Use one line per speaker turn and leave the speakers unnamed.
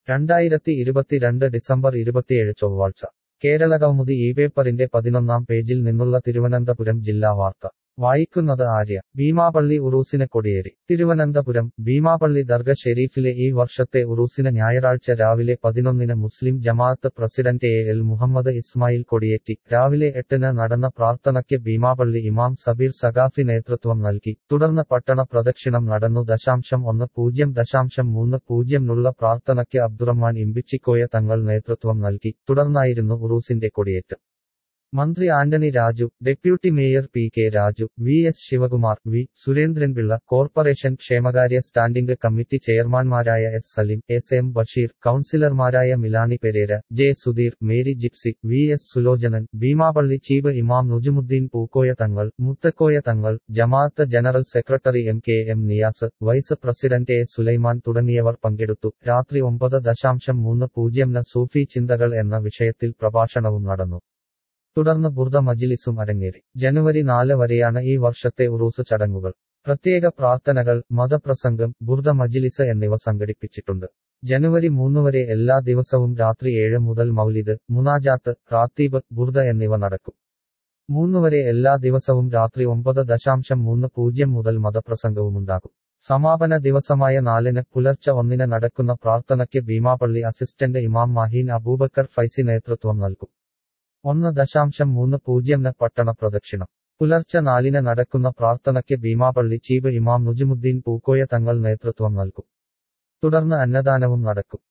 രണ്ടായിരത്തി ഇരുപത്തിരണ്ട് ഡിസംബർ ഇരുപത്തിയേഴ് ചൊവ്വാഴ്ച കേരള കൗമുദി ഈ പേപ്പറിന്റെ പതിനൊന്നാം പേജിൽ നിന്നുള്ള തിരുവനന്തപുരം ജില്ലാ വാർത്ത വായിക്കുന്നത് ആര്യ ഭീമാപള്ളി ഉറൂസിന് കൊടിയേറി തിരുവനന്തപുരം ഭീമാപള്ളി ദർഗ ഷെരീഫിലെ ഈ വർഷത്തെ ഉറൂസിന് ഞായറാഴ്ച രാവിലെ പതിനൊന്നിന് Muslim Jamaat president A L Muhammad Ismail കൊടിയേറ്റി രാവിലെ എട്ടിന് നടന്ന പ്രാർത്ഥനയ്ക്ക് ഭീമാപള്ളി ഇമാം സബീർ സഖാഫി നേതൃത്വം നൽകി തുടർന്ന് പട്ടണ പ്രദക്ഷിണം നടന്നു ദശാംശം ഒന്ന് പൂജ്യം ദശാംശം മൂന്ന് പൂജ്യം നുള്ള പ്രാർത്ഥനയ്ക്ക് അബ്ദുറഹ്മാൻ ഇമ്പിച്ചിക്കോയ തങ്ങൾ നേതൃത്വം നൽകി തുടർന്നായിരുന്നു ഉറൂസിന്റെ കൊടിയേറ്റം മന്ത്രി Antony Raju deputy mayor P K Raju V S Sivakumar V Surendran Pillai corporation ക്ഷേമകാര്യ സ്റ്റാൻഡിംഗ് കമ്മിറ്റി ചെയർമാൻമാരായ S Salim S M Basheer കൌൺസിലർമാരായ Milani Perera J Sudheer Mary Gypsy V S Sulochanan Beemapally chief ഇമാം Nujumudheen Pookoya Thangal Muthukoya Thangal Jamaat general secretary M K M Niyas vice president A Sulaiman തുടങ്ങിയവർ പങ്കെടുത്തു രാത്രി ഒമ്പത് ദശാംശം മൂന്ന് പൂജ്യം സൂഫി ചിന്തകൾ എന്ന വിഷയത്തിൽ പ്രഭാഷണവും നടന്നു തുടർന്ന് ബുർദ മജിലിസും അരങ്ങേറി ജനുവരി നാല് വരെയാണ് ഈ വർഷത്തെ ഉറൂസ് ചടങ്ങുകൾ പ്രത്യേക പ്രാർത്ഥനകൾ മതപ്രസംഗം ബുർദ മജിലിസ് എന്നിവ സംഘടിപ്പിച്ചിട്ടുണ്ട് ജനുവരി മൂന്ന് വരെ എല്ലാ ദിവസവും രാത്രി ഏഴ് മുതൽ മൗലിദ് മുനാജാത്ത് റാത്തീബ് ബുർദ എന്നിവ നടക്കും മൂന്ന് വരെ എല്ലാ ദിവസവും രാത്രി ഒമ്പത് ദശാംശം മൂന്ന് പൂജ്യം മുതൽ മതപ്രസംഗവുമുണ്ടാകും സമാപന ദിവസമായ നാലിന് പുലർച്ചെ ഒന്നിന് നടക്കുന്ന പ്രാർത്ഥനയ്ക്ക് ഭീമാപള്ളി അസിസ്റ്റന്റ് ഇമാം മാഹീൻ അബൂബക്കർ ഫൈസി നേതൃത്വം നൽകും ഒന്ന് ദശാംശം മൂന്ന് പൂജ്യംന് പട്ടണ പ്രദക്ഷിണം പുലർച്ചെ നാലിന് നടക്കുന്ന പ്രാർത്ഥനയ്ക്ക് ഭീമാപള്ളി ചീഫ് ഇമാം നുജുമുദ്ദീൻ പൂക്കോയ തങ്ങൾ നേതൃത്വം നൽകും തുടർന്ന് അന്നദാനവും നടക്കും